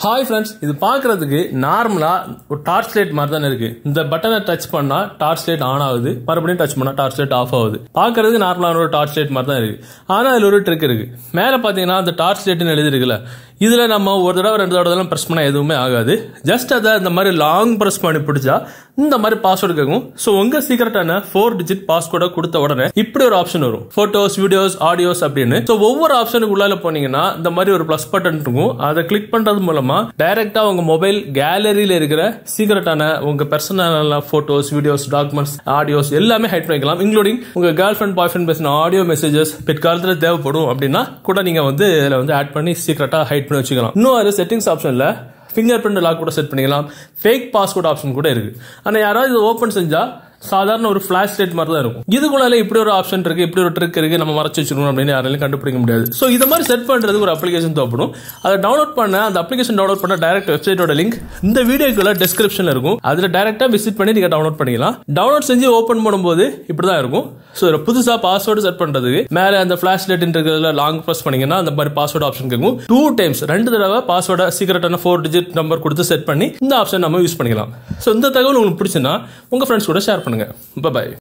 hi friends இது பார்க்கறதுக்கு நார்மலா ஒரு டார்ச் லைட் மாதிரி தானே இருக்கு இந்த பட்டனை டச் பண்ணா டார்ச் லைட் ஆன் ஆகுது மறுபடியும் டச் பண்ணா டார்ச் லைட் ஆஃப் ஆகுது பார்க்கறதுக்கு நார்மலான ஒரு டார்ச் லைட் மாதிரி தான் இருக்கு ஆனா இதுல ஒரு ட்ரிக் இருக்கு மேல பாத்தீங்கன்னா அந்த டார்ச் லைட்னு எழுதிருக்குல்ல இதுல நம்ம ஒரு தடவை ரெண்டு தடவை பிரஸ் பண்ணா எதுவுமே ஆகாது ஜஸ்ட் அதை இந்த மாதிரி லாங் பிரஸ் பண்ணி பிடிச்சா இந்த மாதிரி பாஸ்வேர்டு கேட்கும் ஸோ உங்க சீக்கிரட்டான ஃபோர் டிஜிட் பாஸ்வேர்டை கொடுத்த உடனே இப்படி ஒரு ஆப்ஷன் வரும் போட்டோஸ் வீடியோஸ் ஆடியோஸ் அப்படின்னு ஸோ ஒவ்வொரு ஆப்ஷனுக்கு உள்ளால போனீங்கன்னா இந்த மாதிரி ஒரு ப்ளஸ் பட்டன் இருக்கும் அதை கிளிக் பண்றது மூலமா டைரக்டா உங்க மொபைல் கேலரியில இருக்கிற சீக்கிரட்டான உங்க personal photos videos documents audios எல்லாமே ஹைட் பண்ணிக்கலாம் இன்க்ளூடிங் உங்க கேர்ள் ஃபிரெண்ட் பாய் ஃபிரெண்ட் பேசின ஆடியோ மெசேஜஸ் பிற்காலத்தில் தேவைப்படும் அப்படின்னா கூட நீங்க வந்து இதில் வந்து ஆட் பண்ணி சீக்கிரட்டா ஹைட் பண்ணி வச்சுக்கலாம் இன்னும் அது செட்டிங்ஸ் ஆப்ஷன்ல ஃபிங்கர் பிரிண்ட் லாக் கூட செட் பண்ணிக்கலாம் ஃபேக் பாஸ்வேர்ட் ஆப்ஷன் கூட இருக்கு ஆனால் யாராவது இதை ஓப்பன் செஞ்சா சாதாரண ஒரு ஃபிளாஷ் லைட் மாதிரி தான் இருக்கும் இதுக்குள்ள இப்படி ஒரு ஆப்ஷன் இருக்கு இப்படி ஒரு ட்ரிக் இருக்கு நம்ம மறைச்சு வச்சிருக்கணும் அப்படின்னு யாராலையும் கண்டுபிடிக்க முடியாது ஸோ இது மாதிரி செட் பண்றதுக்கு ஒரு அப்ளிகேஷன் தேவைப்படும் அதை டவுன்லோட் பண்ண அந்த அப்ளிகேஷன் டவுன்லோட் பண்ண டைரக்ட் வெப்சைட்டோட லிங்க் இந்த வீடியோக்குள்ள டிஸ்கிரிப்ஷன்ல இருக்கும் அதில் டைரக்டா விசிட் பண்ணி நீங்க டவுன்லோட் பண்ணிக்கலாம் டவுன்லோட் செஞ்சு ஓப்பன் பண்ணும்போது இப்படி தான் இருக்கும் ஸோ இதில் புதுசாக பாஸ்வேர்டு செட் பண்றதுக்கு மேலே அந்த ஃபிளாஷ் லைட் இருக்கிறதுல லாங் ப்ரெஸ் பண்ணீங்கன்னா அந்த மாதிரி பாஸ்வேர்டு ஆப்ஷன் கேட்கும் டூ டைம்ஸ் ரெண்டு தடவை பாஸ்வேர்டை சீக்கிரட்டான ஃபோர் டிஜிட் நம்பர் கொடுத்து செட் பண்ணி இந்த ஆப்ஷன் நம்ம யூஸ் பண்ணிக்கலாம் ஸோ இந்த தகவல் உங்களுக்கு பிடிச்சுன்னா உங்க ஃப்ரெண்ட்ஸ் கூட ஷேர் பண்ணுங்க பாய்